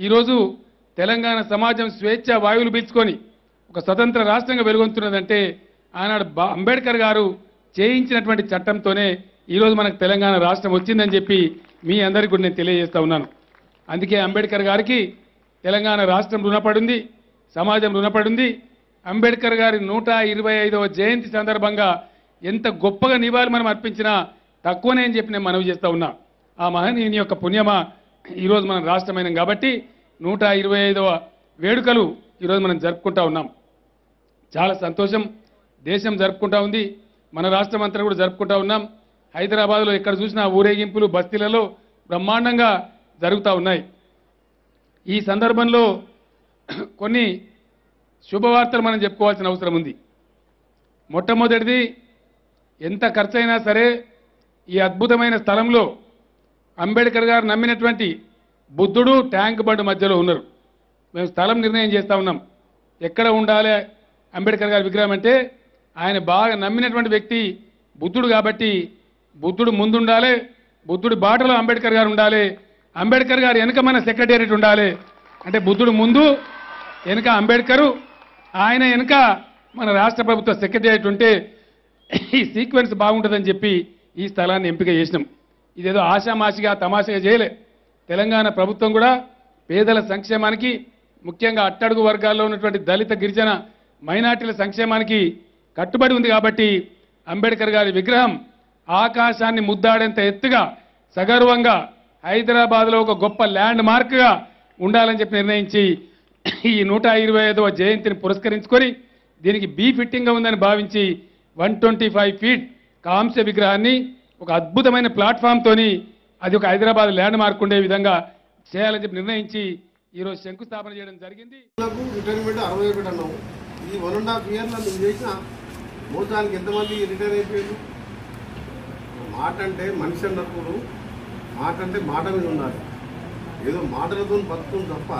ఈరోజు తెలంగాణ సమాజం స్వేచ్ఛ వాయువులు పీల్చుకొని ఒక స్వతంత్ర రాష్ట్రంగా వెలుగొందుతున్నదంటే ఆనాడు బా- అంబేద్కర్ గారు చేయించినటువంటి చట్టంతోనే ఈరోజు మనకు తెలంగాణ రాష్ట్రం వచ్చిందని చెప్పి మీ అందరికీ కూడా నేను తెలియజేస్తా ఉన్నాను అందుకే అంబేద్కర్ గారికి తెలంగాణ రాష్ట్రం రుణపడింది సమాజం రుణపడింది అంబేద్కర్ గారి నూట ఇరవై ఐదవ జయంతి సందర్భంగా ఎంత గొప్పగా నివాళి మనం అర్పించినా తక్కువనే అని చెప్పి నేను మనవి చేస్తా ఉన్నా ఆ మహనీయుని యొక్క పుణ్యమా ఈరోజు మనం రాష్ట్రమైనాం కాబట్టి నూట ఇరవై ఐదవ వేడుకలు ఈరోజు మనం జరుపుకుంటా ఉన్నాం చాలా సంతోషం దేశం జరుపుకుంటా ఉంది మన రాష్ట్రం అంతా కూడా జరుపుకుంటా ఉన్నాం హైదరాబాద్లో ఎక్కడ చూసినా ఊరేగింపులు బస్తీలలో బ్రహ్మాండంగా జరుగుతూ ఉన్నాయి ఈ సందర్భంలో కొన్ని శుభవార్తలు మనం చెప్పుకోవాల్సిన అవసరం ఉంది మొట్టమొదటిది ఎంత ఖర్చైనా సరే ఈ అద్భుతమైన స్థలంలో అంబేద్కర్ గారు నమ్మినటువంటి బుద్ధుడు ట్యాంక్ బండ్ మధ్యలో ఉన్నారు మేము స్థలం నిర్ణయం చేస్తా ఉన్నాం ఎక్కడ ఉండాలి అంబేద్కర్ గారి విగ్రహం అంటే ఆయన బాగా నమ్మినటువంటి వ్యక్తి బుద్ధుడు కాబట్టి బుద్ధుడు ముందు ఉండాలి బుద్ధుడి బాటలో అంబేద్కర్ గారు ఉండాలి అంబేద్కర్ గారు వెనుక మన సెక్రటేరియట్ ఉండాలి అంటే బుద్ధుడు ముందు వెనుక అంబేద్కరు ఆయన వెనుక మన రాష్ట్ర ప్రభుత్వ సెక్రటేరియట్ ఉంటే ఈ సీక్వెన్స్ బాగుంటుందని చెప్పి ఈ స్థలాన్ని ఎంపిక చేసినాం ఇదేదో ఆషామాషిగా తమాషగా చేయలే తెలంగాణ ప్రభుత్వం కూడా పేదల సంక్షేమానికి ముఖ్యంగా అట్టడుగు వర్గాల్లో ఉన్నటువంటి దళిత గిరిజన మైనార్టీల సంక్షేమానికి కట్టుబడి ఉంది కాబట్టి అంబేద్కర్ గారి విగ్రహం ఆకాశాన్ని ముద్దాడేంత ఎత్తుగా సగర్వంగా హైదరాబాద్లో ఒక గొప్ప ల్యాండ్ మార్క్గా ఉండాలని చెప్పి నిర్ణయించి ఈ నూట ఇరవై ఐదవ జయంతిని పురస్కరించుకొని దీనికి బీ ఫిట్టింగ్గా ఉందని భావించి వన్ ట్వంటీ ఫైవ్ ఫీట్ కాంస్య విగ్రహాన్ని ఒక అద్భుతమైన ప్లాట్ఫామ్తోని అది ఒక హైదరాబాద్ ల్యాండ్ మార్క్ ఉండే విధంగా చేయాలని చెప్పి నిర్ణయించి ఈరోజు శంకుస్థాపన చేయడం జరిగింది నాకు రిటైర్మెంట్ అరవై ఒకటి అన్నావు ఈ వన్ అండ్ హాఫ్ ఇయర్లో నువ్వు చేసిన మోసానికి ఎంతమంది రిటైర్ అయిపోయారు మాట అంటే మనిషి అన్నప్పుడు మాట అంటే మాట మీద ఉండాలి ఏదో మాటలతో బతుకుతుంది తప్ప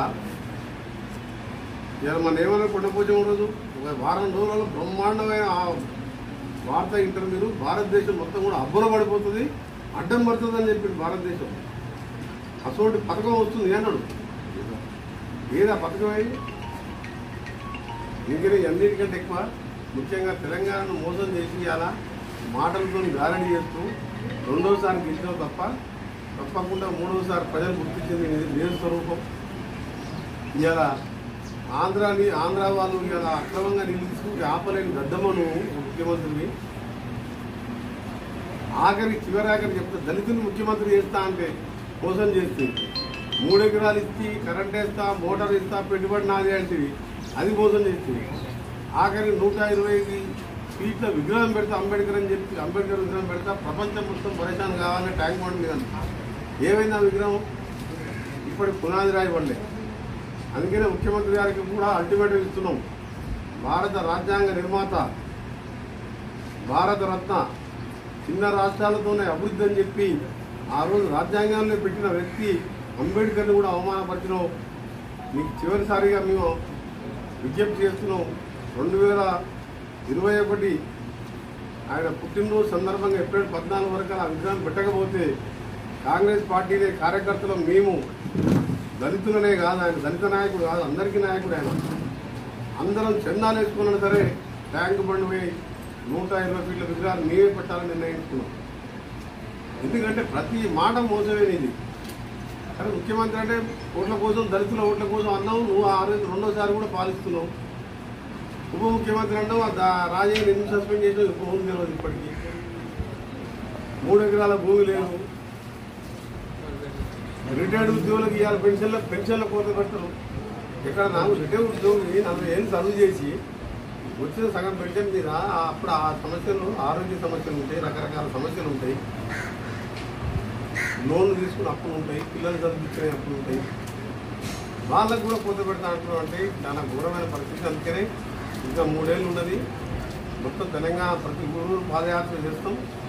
ఇలా మన ఏమైనా కొండపోచం ఉండదు ఒక వారం రోజులలో బ్రహ్మాండమైన ఆ వార్త ఇంటర్ మీరు భారతదేశం మొత్తం కూడా అబ్బున పడిపోతుంది అడ్డం పడుతుంది అని చెప్పింది భారతదేశం అసోటి పథకం వస్తుంది అన్నాడు ఏదా పథకం అయింది ఇంకనే అన్నిటికంటే ఎక్కువ ముఖ్యంగా తెలంగాణను మోసం చేసి ఇవాళ మాటలతో గారడి చేస్తూ రెండోసారి గెలిచినావు తప్ప తప్పకుండా మూడోసారి ప్రజలు గుర్తించింది నీ నిజ స్వరూపం ఇవాళ ఆంధ్రాని ఆంధ్ర వాళ్ళు ఇవాళ అక్రమంగా నీళ్ళు తీసుకుంటే ఆపలేని గద్దమ్మను ముఖ్యమంత్రిని ఆఖరి చివరి ఆఖరి చెప్తే దళితుని ముఖ్యమంత్రి చేస్తా అంటే మోసం చేస్తే మూడు ఎకరాలు ఇచ్చి కరెంట్ వేస్తా మోటార్ ఇస్తా పెట్టుబడి నాది అంటే అది మోసం చేస్తుంది ఆఖరి నూట ఇరవై ఐదు ఫీట్ల విగ్రహం పెడతా అంబేద్కర్ అని చెప్పి అంబేద్కర్ విగ్రహం పెడతా ప్రపంచం మొత్తం పరేషాన్ కావాలని ట్యాంక్ బండ్ మీద ఏమైంది ఆ విగ్రహం ఇప్పటి పునాది రాయబడలే అందుకనే ముఖ్యమంత్రి గారికి కూడా అల్టిమేట్ ఇస్తున్నాం భారత రాజ్యాంగ నిర్మాత భారత రత్న చిన్న రాష్ట్రాలతోనే అభివృద్ధి అని చెప్పి ఆ రోజు రాజ్యాంగంలో పెట్టిన వ్యక్తి అంబేద్కర్ని కూడా అవమానపరిచినాం మీకు చివరిసారిగా మేము విజ్ఞప్తి చేస్తున్నాం రెండు వేల ఇరవై ఒకటి ఆయన పుట్టినరోజు సందర్భంగా ఏప్రిల్ పద్నాలుగు వరకు ఆ విగ్రహం పెట్టకపోతే కాంగ్రెస్ పార్టీనే కార్యకర్తలు మేము దళితులనే కాదు ఆయన దళిత నాయకుడు కాదు అందరికీ నాయకుడు ఆయన అందరం చందాలు వేసుకున్నా సరే ట్యాంక్ బండ్ పోయి నూట ఇరవై ఫీట్ల విగ్రహాలు మేమే పెట్టాలని నిర్ణయించుకున్నాం ఎందుకంటే ప్రతి మాట మోసమేనిది కానీ ముఖ్యమంత్రి అంటే ఓట్ల కోసం దళితుల ఓట్ల కోసం అన్నావు నువ్వు ఆ రోజు రెండోసారి కూడా పాలిస్తున్నావు ఉప ముఖ్యమంత్రి అంటావు ఆ దా- రాజయ్య ఎందుకు సస్పెండ్ చేసావు ఇప్పుడు ఉంది తెలియదు ఇప్పటికీ మూడు ఎకరాల భూమి లేదు రిటైర్డ్ ఉద్యోగులకు ఇవాళ పెన్షన్ల పెన్షన్ల కోత పెట్టరు ఇక్కడ నాకు రిటైర్డ్ ఉద్యోగి నలభై ఏళ్ళు చదువు చేసి వచ్చిన సగం పెన్షన్ మీద అప్పుడు ఆ సమస్యలు ఆరోగ్య సమస్యలు ఉంటాయి రకరకాల సమస్యలు ఉంటాయి లోన్లు తీసుకుని అప్పులు ఉంటాయి పిల్లలు చదివించే అప్పులు ఉంటాయి వాళ్ళకు కూడా కోత పెడతా అంటున్నాం అంటే చాలా ఘోరమైన పరిస్థితి అందుకనే ఇంకా మూడేళ్ళు ఉన్నది మొత్తం తెలంగాణ ప్రతి ఊరు పాదయాత్ర చేస్తాం